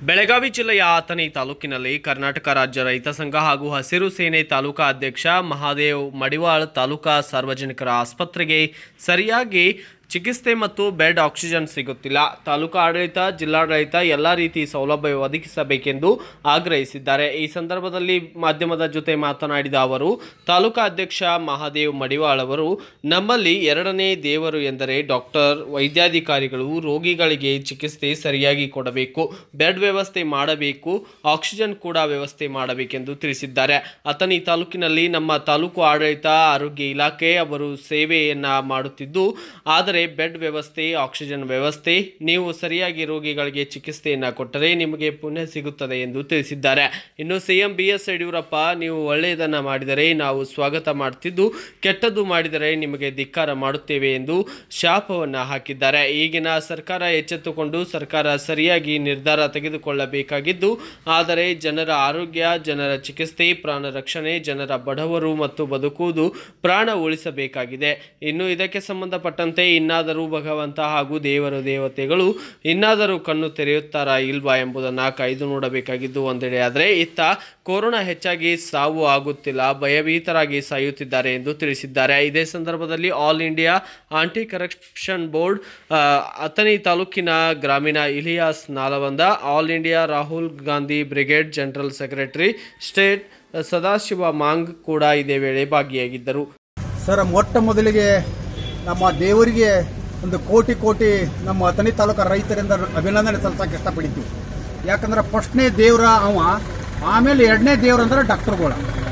ಬೆಳಗಾವಿ ಜಿಲ್ಲೆಯ ಆತನಿ ತಾಲೂಕಿನಲ್ಲಿ ಕರ್ನಾಟಕ ರಾಜ್ಯ ರೈತ ಸಂಘ ಹಾಗೂ ಹಸಿರು ಸೇನೆ ತಾಲೂಕಾ ಅಧ್ಯಕ್ಷ ಮಹಾದೇವ್ ಮಡಿವಾಳ್ ತಾಲೂಕಾ ಸಾರ್ವಜನಿಕರ ಆಸ್ಪತ್ರೆಗೆ ಸರಿಯಾಗಿ ಚಿಕಿತ್ಸೆ ಮತ್ತು ಬೆಡ್ ಆಕ್ಸಿಜನ್ ಸಿಗುತ್ತಿಲ್ಲ ತಾಲೂಕು ಆಡಳಿತ ಜಿಲ್ಲಾಡಳಿತ ಎಲ್ಲ ರೀತಿ ಸೌಲಭ್ಯ ಒದಗಿಸಬೇಕೆಂದು ಆಗ್ರಹಿಸಿದ್ದಾರೆ ಈ ಸಂದರ್ಭದಲ್ಲಿ ಮಾಧ್ಯಮದ ಜೊತೆ ಮಾತನಾಡಿದ ಅವರು ತಾಲೂಕಾ ಅಧ್ಯಕ್ಷ ಮಹಾದೇವ್ ಮಡಿವಾಳ್ ಅವರು ನಮ್ಮಲ್ಲಿ ಎರಡನೇ ದೇವರು ಎಂದರೆ ಡಾಕ್ಟರ್ ವೈದ್ಯಾಧಿಕಾರಿಗಳು ರೋಗಿಗಳಿಗೆ ಚಿಕಿತ್ಸೆ ಸರಿಯಾಗಿ ಕೊಡಬೇಕು ಬೆಡ್ ವ್ಯವಸ್ಥೆ ಮಾಡಬೇಕು ಆಕ್ಸಿಜನ್ ಕೂಡ ವ್ಯವಸ್ಥೆ ಮಾಡಬೇಕೆಂದು ತಿಳಿಸಿದ್ದಾರೆ ಅತನಿ ತಾಲೂಕಿನಲ್ಲಿ ನಮ್ಮ ತಾಲೂಕು ಆಡಳಿತ ಆರೋಗ್ಯ ಇಲಾಖೆ ಅವರು ಸೇವೆಯನ್ನ ಮಾಡುತ್ತಿದ್ದು ಆದರೆ ಬೆಡ್ ವ್ಯವಸ್ಥೆ ಆಕ್ಸಿಜನ್ ವ್ಯವಸ್ಥೆ ನೀವು ಸರಿಯಾಗಿ ರೋಗಿಗಳಿಗೆ ಚಿಕಿತ್ಸೆಯನ್ನು ಕೊಟ್ಟರೆ ನಿಮಗೆ ಪುಣ್ಯ ಸಿಗುತ್ತದೆ ಎಂದು ತಿಳಿಸಿದ್ದಾರೆ ಇನ್ನು ಸಿಎಂ ಬಿ ಎಸ್ ಯಡಿಯೂರಪ್ಪ ನೀವು ಒಳ್ಳೆಯದನ್ನು ಮಾಡಿದರೆ ನಾವು ಸ್ವಾಗತ ಮಾಡುತ್ತಿದ್ದು ಕೆಟ್ಟದ್ದು ಮಾಡಿದರೆ ನಿಮಗೆ ಧಿಕ್ಕಾರ ಮಾಡುತ್ತೇವೆ ಎಂದು ಶಾಪವನ್ನು ಹಾಕಿದ್ದಾರೆ ಈಗಿನ ಸರ್ಕಾರ ಎಚ್ಚೆತ್ತುಕೊಂಡು ಸರ್ಕಾರ ಸರಿಯಾಗಿ ನಿರ್ಧಾರ ತೆಗೆದುಕೊಳ್ಳಬೇಕಾಗಿದ್ದು ಆದರೆ ಜನರ ಆರೋಗ್ಯ ಜನರ ಚಿಕಿತ್ಸೆ ಪ್ರಾಣ ರಕ್ಷಣೆ ಜನರ ಬಡವರು ಮತ್ತು ಬದುಕುವುದು ಪ್ರಾಣ ಉಳಿಸಬೇಕಾಗಿದೆ ಇನ್ನು ಇದಕ್ಕೆ ಸಂಬಂಧಪಟ್ಟಂತೆ ಇನ್ನಾದರೂ ಭಗವಂತ ಹಾಗೂ ದೇವರು ದೇವತೆಗಳು ಇನ್ನಾದರೂ ಕಣ್ಣು ತೆರೆಯುತ್ತಾರಾ ಇಲ್ವಾ ಎಂಬುದನ್ನು ಕಾಯ್ದು ನೋಡಬೇಕಾಗಿದ್ದು ಒಂದೆಡೆ ಆದರೆ ಇತ್ತ ಕೊರೋನಾ ಹೆಚ್ಚಾಗಿ ಸಾವು ಆಗುತ್ತಿಲ್ಲ ಭಯಭೀತರಾಗಿ ಸಾಯುತ್ತಿದ್ದಾರೆ ಎಂದು ತಿಳಿಸಿದ್ದಾರೆ ಇದೇ ಸಂದರ್ಭದಲ್ಲಿ all India anti corruption board ಆ, ಅಥಣಿ ತಾಲೂಕಿನ ಗ್ರಾಮೀಣ Ilyas Nalavanda all India Rahul Gandhi brigade general secretary state Sadashiva Mang ಕೂಡ ಇದೇ ವೇಳೆ ಭಾಗಿಯಾಗಿದ್ದರು ಸರ್ ಮೊಟ್ಟ ಮೊದಲಿಗೆ ನಮ್ಮ ದೇವರಿಗೆ ಒಂದು ಕೋಟಿ ಕೋಟಿ ನಮ್ಮ ಅಥಣಿ ತಾಲೂಕು ರೈತರಿಂದ ಅಭಿನಂದನೆ ಸಲ್ಲಿಸಕ್ಕೆ ಇಷ್ಟಪಡ್ತೀವಿ ಯಾಕಂದ್ರೆ ಫಸ್ಟ್ನೇ ದೇವ್ರ ಅವ ಆಮೇಲೆ ಎರಡನೇ ದೇವ್ರ ಅಂದ್ರೆ ಡಾಕ್ಟರ್ಗಳ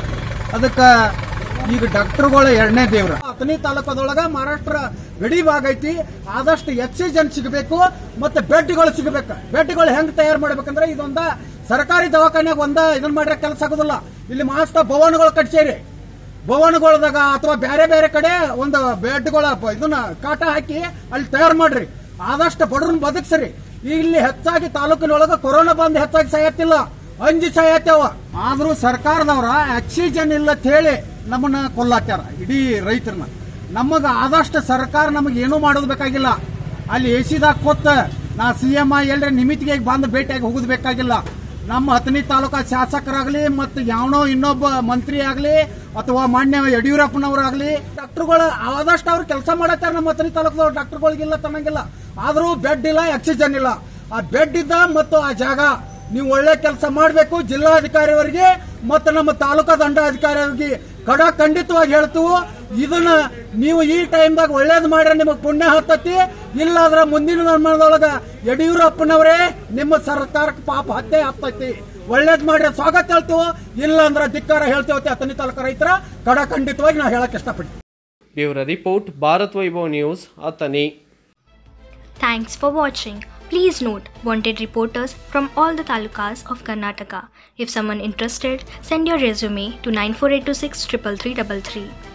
ಅದಕ್ಕೆ ಈಗ ಡಾಕ್ಟರ್ಗಳ ಎರಡನೇ ದೇವ್ರ ಅಥಣಿ ತಾಲೂಕದೊಳಗ ಮಹಾರಾಷ್ಟ್ರ ಗಡಿ ಭಾಗ ಐತಿ ಆದಷ್ಟು ಆಕ್ಸಿಜನ್ ಸಿಗಬೇಕು ಮತ್ತೆ ಬೆಡ್ಗಳು ಸಿಗಬೇಕು ಬೆಡ್ಗಳು ಹೆಂಗ್ ತಯಾರು ಮಾಡ್ಬೇಕಂದ್ರೆ ಇದೊಂದ ಸರ್ಕಾರಿ ದವಾಖಾನ್ಯಾಗ ಒಂದ ಇದನ್ನ ಮಾಡ್ರೆ ಕೆಲಸ ಆಗೋದಿಲ್ಲ ಇಲ್ಲಿ ಮಹಾಸ್ತ ಭವನಗಳು ಕಟ್ಸೇರಿ ಭವನಗಳದಾಗ ಅಥವಾ ಬೇರೆ ಬೇರೆ ಕಡೆ ಒಂದು ಬೆಡ್ಗಳ ಪ- ಇದನ್ನ ಕಾಟ ಹಾಕಿ ಅಲ್ಲಿ ತಯಾರು ಮಾಡ್ರಿ ಆದಷ್ಟು ಬಡ್ರನ್ ಬದುಕ್ಸ್ರಿ ಇಲ್ಲಿ ಹೆಚ್ಚಾಗಿ ತಾಲೂಕಿನೊಳಗ ಕೊರೋನಾ ಬಂದ್ ಹೆಚ್ಚಾಗಿ ಸಾಯತ್ತಿಲ್ಲ ಅಂಜಿ ಸಾಯತ್ತವ ಆದ್ರೂ ಸರ್ಕಾರದವ್ರ ಆಕ್ಸಿಜನ್ ಇಲ್ಲ ಅಂತ ಹೇಳಿ ನಮ್ಮನ್ನ ಕೊಲ್ಲಾಕ್ಯಾರ ಇಡೀ ರೈತರನ್ನ ನಮಗ ಆದಷ್ಟು ಸರ್ಕಾರ ನಮಗೆ ಏನೂ ಮಾಡೋದು ಬೇಕಾಗಿಲ್ಲ ಅಲ್ಲಿ ಎಸಿದಾಗ ಕೊತ್ತ ನಾ ಸಿ ಎಂ ಎಲ್ರ ನಿಮಿತಿಗೆ ಬಂದು ಭೇಟಿಯಾಗಿ ಹೋಗೋದು ಬೇಕಾಗಿಲ್ಲ ನಮ್ಮ ಹತ್ತನೇ ತಾಲೂಕಾ ಶಾಸಕರಾಗ್ಲಿ ಮತ್ತು ಯಾವನೋ ಇನ್ನೊಬ್ಬ ಮಂತ್ರಿ ಆಗ್ಲಿ ಅಥವಾ ಮಾನ್ಯ ಯಡಿಯೂರಪ್ಪನವರಾಗ್ಲಿ ಡಾಕ್ಟರ್ಗಳು ಆದಷ್ಟು ಅವ್ರು ಕೆಲಸ ಮಾಡತ್ತಾರ ನಮ್ಮ ಹತ್ತನೇ ತಾಲೂಕದವ್ರು ಡಾಕ್ಟರ್ಗಳಿಗಿಲ್ಲ ತನ್ನಂಗಿಲ್ಲ ಆದ್ರೂ ಬೆಡ್ ಇಲ್ಲ ಆಕ್ಸಿಜನ್ ಇಲ್ಲ ಆ ಬೆಡ್ ಇದ್ದ ಮತ್ತು ಆ ಜಾಗ ನೀವು ಒಳ್ಳೆ ಕೆಲಸ ಮಾಡಬೇಕು ಜಿಲ್ಲಾಧಿಕಾರಿಯವರಿಗೆ ಮತ್ತು ನಮ್ಮ ತಾಲೂಕಾ ದಂಡಾಧಿಕಾರಿಯವರಿಗೆ ಕಡ ಖಂಡಿತವಾಗಿ ಹೇಳ್ತೀವಿ ಇದನ್ನ ನೀವು ಈ ಟೈಮ್ದಾಗ ಒಳ್ಳೇದು ಮಾಡ್ರೆ ನಿಮಗೆ ಪುಣ್ಯ ಹತ್ತತಿ ಇಲ್ಲಾಂದ್ರೆ ಮುಂದಿನ ನಿರ್ಮಾಣದೊಳಗ ಯಡಿಯೂರಪ್ಪನವರೇ ನಿಮ್ಮ ಸರ್ಕಾರಕ್ಕೆ ಪಾಪ ಹತ್ತೆ ಹತ್ತೈತಿ ಒಳ್ಳೇದ್ ಮಾಡ್ರೆ ಸ್ವಾಗತ ಹೇಳ್ತೀವೋ ಇಲ್ಲ ಅಂದ್ರೆ ಧಿಕ್ಕಾರ ಹೇಳ್ತೇವತ್ತೆ ಹತ್ತನೇ ತಾಲೂಕು ರೈತರ ಕಡ ಖಂಡಿತವಾಗಿ ನಾವು ಹೇಳಕ್ ಇಷ್ಟಪಡ್ತೀವಿ bureau report Bharat Vaibhav news Athani Thanks for watching. Please note wanted reporters from all the talukas of Karnataka. If someone interested, send your resume to 94826 33333.